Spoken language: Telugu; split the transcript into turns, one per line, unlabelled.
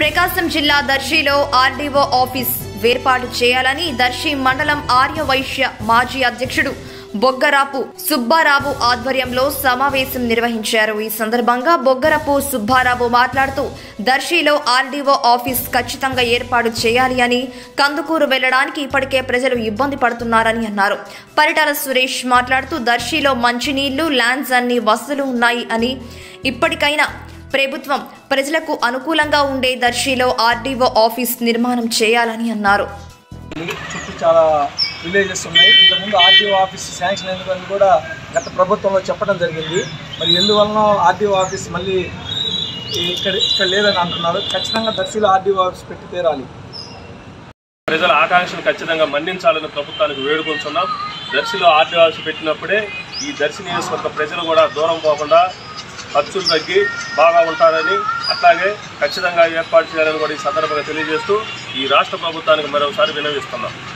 ప్రకాశం జిల్లా దర్శిలో ఆర్డీఓ ఆఫీస్ ఏర్పాటు చేయాలని దర్శి మండలం ఆర్యవైశ్య మాజీ అధ్యక్షుడు బొగ్గరాపు సుబ్బారావు ఆధ్వర్యంలో సమావేశం నిర్వహించారు ఈ సందర్భంగా బొగ్గరపు సుబ్బారావు మాట్లాడుతూ దర్శిలో ఆర్డీఓ ఆఫీస్ ఖచ్చితంగా ఏర్పాటు చేయాలి అని కందుకూరు వెళ్లడానికి ఇప్పటికే ప్రజలు ఇబ్బంది పడుతున్నారని అన్నారు పరిటాల సురేష్ మాట్లాడుతూ దర్శిలో మంచినీళ్లు ల్యాండ్స్ అన్ని వసతులు ఉన్నాయి అని ఇప్పటికైనా ప్రభుత్వం ప్రజలకు అనుకూలంగా ఉండే దర్శిలో ఆర్డీఓ ఆఫీస్ నిర్మాణం చేయాలని అన్నారు
చుట్టూ చాలా విలేజెస్ ఉన్నాయి ఇంతకుముందు ఆర్డీఓ ఆఫీస్ శాంక్షన్ ఎందుకని కూడా గత ప్రభుత్వంలో చెప్పడం జరిగింది మరి ఎందువలన ఆర్డీఓ ఆఫీస్ మళ్ళీ ఇక్కడ ఇక్కడ లేదని అంటున్నారు ఖచ్చితంగా దర్శిలో ఆర్డీఓ ఆఫీస్ పెట్టి తీరాలి
ప్రజల ఆకాంక్షను ఖచ్చితంగా మన్నించాలని ప్రభుత్వానికి వేడుకుంటున్నాం దర్శిలో ఆర్డీ ఆఫీస్ పెట్టినప్పుడే ఈ దర్శి నియోజకవర్గ ప్రజలు కూడా దూరం పోకుండా ఖర్చులు తగ్గి బాగా ఉంటారని అట్లాగే ఖచ్చితంగా ఏర్పాటు చేయాలని కూడా ఈ సందర్భంగా తెలియజేస్తూ ఈ రాష్ట్ర ప్రభుత్వానికి మరోసారి వినవిస్తున్నాం